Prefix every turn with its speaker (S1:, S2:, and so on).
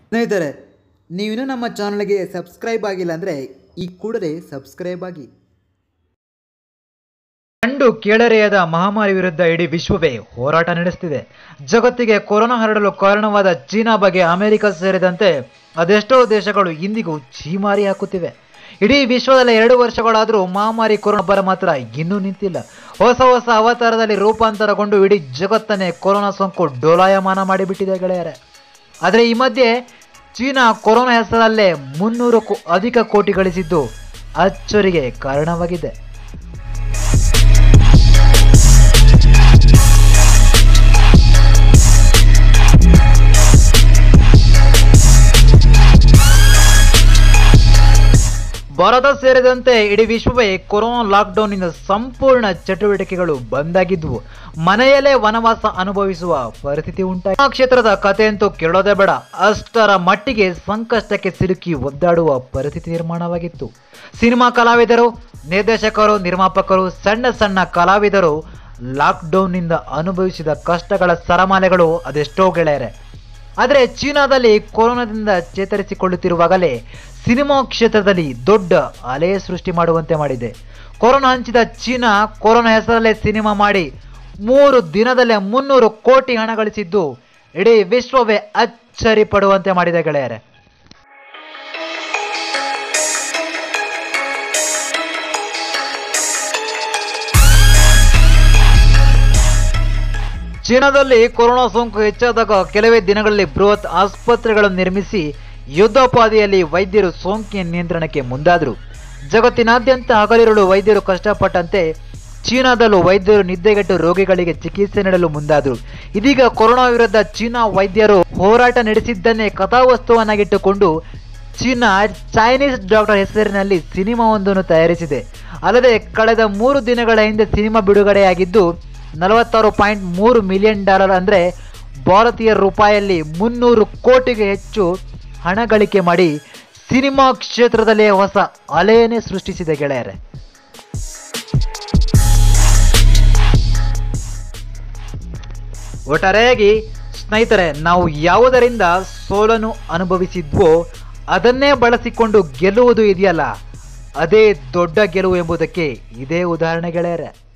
S1: ಸ್ನೇಹಿತರೆ ನೀವಿನ್ನೂ ನಮ್ಮ ಚಾನಲ್ಗೆ ಸಬ್ಸ್ಕ್ರೈಬ್ ಆಗಿಲ್ಲ ಅಂದರೆ ಈ ಕೂಡಲೇ ಸಬ್ಸ್ಕ್ರೈಬ್ ಆಗಿ
S2: ಕಂಡು ಕೇಳರೆಯದ ಮಹಾಮಾರಿ ವಿರುದ್ಧ ಇಡೀ ವಿಶ್ವವೇ ಹೋರಾಟ ನಡೆಸುತ್ತಿದೆ ಜಗತ್ತಿಗೆ ಕೊರೋನಾ ಹರಡಲು ಕಾರಣವಾದ ಚೀನಾ ಬಗ್ಗೆ ಅಮೆರಿಕ ಸೇರಿದಂತೆ ಅದೆಷ್ಟೋ ದೇಶಗಳು ಇಂದಿಗೂ ಛೀಮಾರಿ ಹಾಕುತ್ತಿವೆ ಇಡೀ ವಿಶ್ವದಲ್ಲಿ ಎರಡು ವರ್ಷಗಳಾದರೂ ಮಹಾಮಾರಿ ಕೊರೋನಾ ಬರ ಮಾತ್ರ ಇನ್ನೂ ನಿಂತಿಲ್ಲ ಹೊಸ ಹೊಸ ಅವತಾರದಲ್ಲಿ ರೂಪಾಂತರಗೊಂಡು ಇಡೀ ಜಗತ್ತನ್ನೇ ಕೊರೋನಾ ಸೋಂಕು ಡೋಲಾಯಮಾನ ಮಾಡಿಬಿಟ್ಟಿದೆ ಗೆಳೆಯರೆ ಆದರೆ ಈ ಮಧ್ಯೆ ಚೀನಾ ಕೊರೋನಾ ಹೆಸರಲ್ಲೇ ಮುನ್ನೂರಕ್ಕೂ ಅಧಿಕ ಕೋಟಿ ಗಳಿಸಿದ್ದು ಅಚ್ಚರಿಗೆ ಕಾರಣವಾಗಿದೆ ಭಾರತ ಸೇರಿದಂತೆ ಇಡೀ ವಿಶ್ವವೇ ಕೊರೋನಾ ಲಾಕ್ಡೌನ್ನಿಂದ ಸಂಪೂರ್ಣ ಚಟುವಟಿಕೆಗಳು ಬಂದಾಗಿದ್ವು ಮನೆಯಲ್ಲೇ ವನವಾಸ ಅನುಭವಿಸುವ ಪರಿಸ್ಥಿತಿ ಉಂಟಾಗಿ ಆ ಕ್ಷೇತ್ರದ ಕಥೆಯಂತೂ ಕೇಳೋದೇ ಬೇಡ ಅಷ್ಟರ ಮಟ್ಟಿಗೆ ಸಂಕಷ್ಟಕ್ಕೆ ಸಿಲುಕಿ ಒದ್ದಾಡುವ ಪರಿಸ್ಥಿತಿ ನಿರ್ಮಾಣವಾಗಿತ್ತು ಸಿನಿಮಾ ಕಲಾವಿದರು ನಿರ್ದೇಶಕರು ನಿರ್ಮಾಪಕರು ಸಣ್ಣ ಸಣ್ಣ ಕಲಾವಿದರು ಲಾಕ್ಡೌನ್ನಿಂದ ಅನುಭವಿಸಿದ ಕಷ್ಟಗಳ ಸರಮಾಲೆಗಳು ಅದೆಷ್ಟೋ ಗೆಳೆಯರೆ ಆದರೆ ಚೀನಾದಲ್ಲಿ ಕೊರೋನಾದಿಂದ ಚೇತರಿಸಿಕೊಳ್ಳುತ್ತಿರುವಾಗಲೇ ಸಿನಿಮಾ ಕ್ಷೇತ್ರದಲ್ಲಿ ದೊಡ್ಡ ಅಲೆ ಸೃಷ್ಟಿ ಮಾಡುವಂತೆ ಮಾಡಿದೆ ಕೊರೋನಾ ಹಂಚಿದ ಚೀನಾ ಕೊರೋನಾ ಹೆಸರಲ್ಲೇ ಸಿನಿಮಾ ಮಾಡಿ ಮೂರು ದಿನದಲ್ಲೇ ಮುನ್ನೂರು ಕೋಟಿ ಹಣ ಗಳಿಸಿದ್ದು ಇಡೀ ವಿಶ್ವವೇ ಅಚ್ಚರಿ ಪಡುವಂತೆ ಮಾಡಿದೆ ಗೆಳೆಯರೆ ಚೀನಾದಲ್ಲಿ ಕೊರೋನಾ ಸೋಂಕು ಹೆಚ್ಚಾದಾಗ ಕೆಲವೇ ದಿನಗಳಲ್ಲಿ ಬೃಹತ್ ಆಸ್ಪತ್ರೆಗಳನ್ನು ನಿರ್ಮಿಸಿ ಯುದ್ಧೋಪಾದಿಯಲ್ಲಿ ವೈದ್ಯರು ಸೋಂಕಿನ ನಿಯಂತ್ರಣಕ್ಕೆ ಮುಂದಾದರು ಜಗತ್ತಿನಾದ್ಯಂತ ಹಗಲಿರುಳು ವೈದ್ಯರು ಕಷ್ಟಪಟ್ಟಂತೆ ಚೀನಾದಲ್ಲೂ ವೈದ್ಯರು ನಿದ್ದೆಗೆಟ್ಟು ರೋಗಿಗಳಿಗೆ ಚಿಕಿತ್ಸೆ ನೀಡಲು ಮುಂದಾದರು ಇದೀಗ ಕೊರೋನಾ ವಿರುದ್ಧ ಚೀನಾ ವೈದ್ಯರು ಹೋರಾಟ ನಡೆಸಿದ್ದನ್ನೇ ಕಥಾವಸ್ತುವನ್ನಾಗಿಟ್ಟುಕೊಂಡು ಚೀನಾ ಚೈನೀಸ್ ಡಾಕ್ಟರ್ ಹೆಸರಿನಲ್ಲಿ ಸಿನಿಮಾವೊಂದನ್ನು ತಯಾರಿಸಿದೆ ಅಲ್ಲದೆ ಕಳೆದ ಮೂರು ದಿನಗಳ ಹಿಂದೆ ಸಿನಿಮಾ ಬಿಡುಗಡೆಯಾಗಿದ್ದು ನಲವತ್ತಾರು ಪಾಯಿಂಟ್ ಮೂರು ಮಿಲಿಯನ್ ಡಾಲರ್ ಅಂದರೆ ಭಾರತೀಯ ರೂಪಾಯಲ್ಲಿ ಮುನ್ನೂರು ಕೋಟಿಗೆ ಹೆಚ್ಚು ಹಣ ಗಳಿಕೆ ಮಾಡಿ ಸಿನಿಮಾ ಕ್ಷೇತ್ರದಲ್ಲೇ ಹೊಸ ಅಲೆಯನ್ನೇ ಸೃಷ್ಟಿಸಿದೆ ಗೆಳೆಯರೆ ಒಟ್ಟಾರೆಯಾಗಿ ಸ್ನೇಹಿತರೆ ನಾವು ಯಾವುದರಿಂದ ಸೋಲನ್ನು ಅನುಭವಿಸಿದ್ವೋ ಅದನ್ನೇ ಬಳಸಿಕೊಂಡು ಗೆಲ್ಲುವುದು ಇದೆಯಲ್ಲ ಅದೇ ದೊಡ್ಡ ಗೆಲುವು ಎಂಬುದಕ್ಕೆ ಇದೇ ಉದಾಹರಣೆ ಗೆಳೆಯರೆ